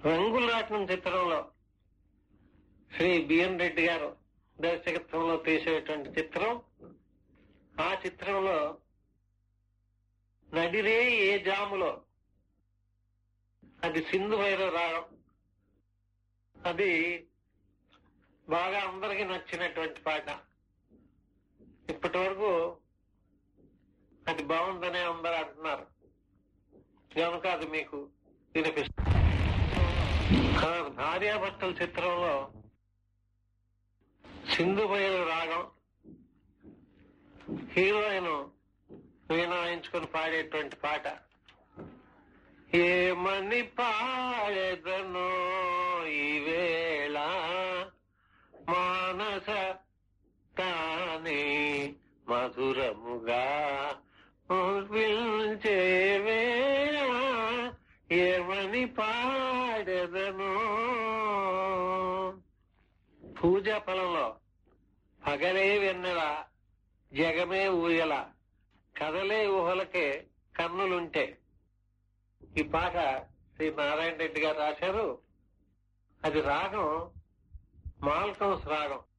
రంగుల రాట్నం చిత్రంలో శ్రీ బిఎన్ రెడ్డి గారు దర్శకత్వంలో తీసేటువంటి చిత్రం ఆ చిత్రంలో నడిరే ఏ జాములో అది సింధు వైర రాగం అది బాగా అందరికి నచ్చినటువంటి పాట ఇప్పటి వరకు అది బాగుందనే అందరు అంటున్నారు కనుక అది మీకు వినిపిస్తుంది ఆ భార్యాభర్తల చిత్రంలో సింధు బయలు రాగం హీరోయిన్ వీణాయించుకొని పాడేటువంటి పాట ఏమని పాడెదనో ఈవేళ మానస తానే మధురముగా పిలిచే వేళ ఏమని పాడెదను పూజా ఫలంలో పగలే వెన్నెల జగమే ఊయల కదలే ఊహలకే కన్నులుంటే ఈ పాట శ్రీ నారాయణ రెడ్డి గారు రాశారు అది రాగం మాల్కౌస్ రాగం